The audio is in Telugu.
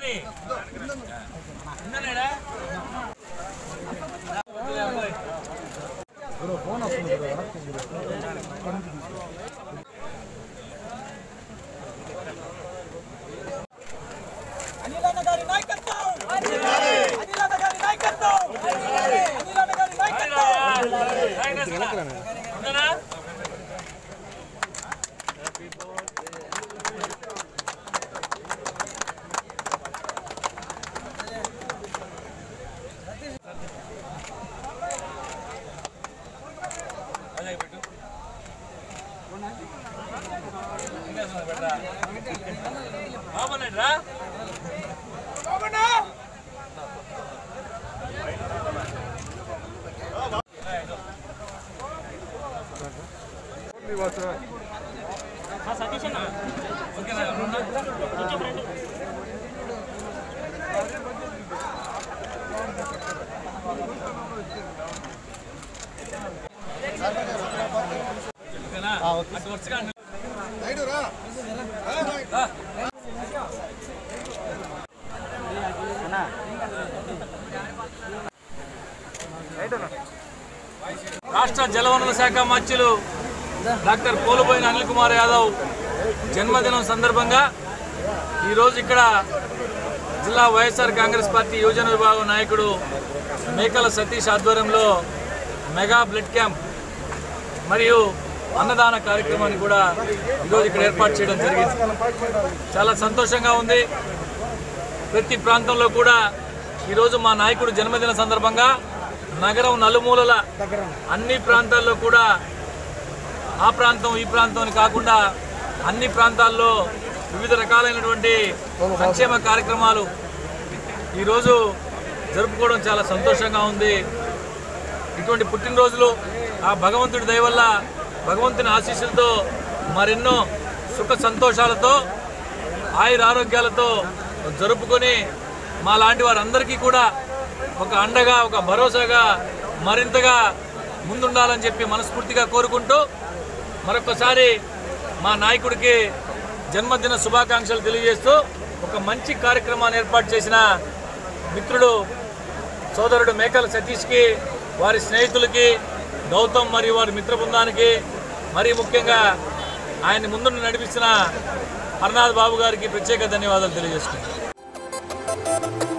అనిలన్న గారి నాయకత్వం అనిలన్న గారి నాయకత్వం అనిలన్న గారి నాయకత్వం బాగున్నాడు అటు వచ్చుగా రాష్ట్ర జలవనరుల శాఖ మంత్రులు డాక్టర్ పోలుబోయిన అనిల్ కుమార్ యాదవ్ జన్మదినం సందర్భంగా ఈరోజు ఇక్కడ జిల్లా వైఎస్ఆర్ కాంగ్రెస్ పార్టీ యువజన విభాగం నాయకుడు మేకల సతీష్ ఆధ్వర్యంలో మెగా బ్లడ్ క్యాంప్ మరియు అన్నదాన కార్యక్రమాన్ని కూడా ఈరోజు ఇక్కడ ఏర్పాటు చేయడం జరిగింది చాలా సంతోషంగా ఉంది ప్రతి ప్రాంతంలో కూడా ఈరోజు మా నాయకుడు జన్మదిన సందర్భంగా నగరం నలుమూలల అన్ని ప్రాంతాల్లో కూడా ఆ ప్రాంతం ఈ ప్రాంతం అని కాకుండా అన్ని ప్రాంతాల్లో వివిధ రకాలైనటువంటి సంక్షేమ కార్యక్రమాలు ఈరోజు జరుపుకోవడం చాలా సంతోషంగా ఉంది ఇటువంటి పుట్టినరోజులు ఆ భగవంతుడి దయ వల్ల భగవంతుని ఆశీస్సులతో మరెన్నో సుఖ సంతోషాలతో ఆయుర ఆరోగ్యాలతో జరుపుకొని మా లాంటి వారందరికీ కూడా ఒక అండగా ఒక భరోసాగా మరింతగా ముందుండాలని చెప్పి మనస్ఫూర్తిగా కోరుకుంటూ మరొకసారి మా నాయకుడికి జన్మదిన శుభాకాంక్షలు తెలియజేస్తూ ఒక మంచి కార్యక్రమాన్ని ఏర్పాటు చేసిన మిత్రుడు సోదరుడు మేకల సతీష్కి వారి స్నేహితులకి గౌతమ్ మరియు వారి మిత్ర బృందానికి మరీ ముఖ్యంగా ఆయన్ని ముందు నడిపిస్తున్న హర్నాథ్ బాబు గారికి ప్రత్యేక ధన్యవాదాలు తెలియజేస్తున్నాను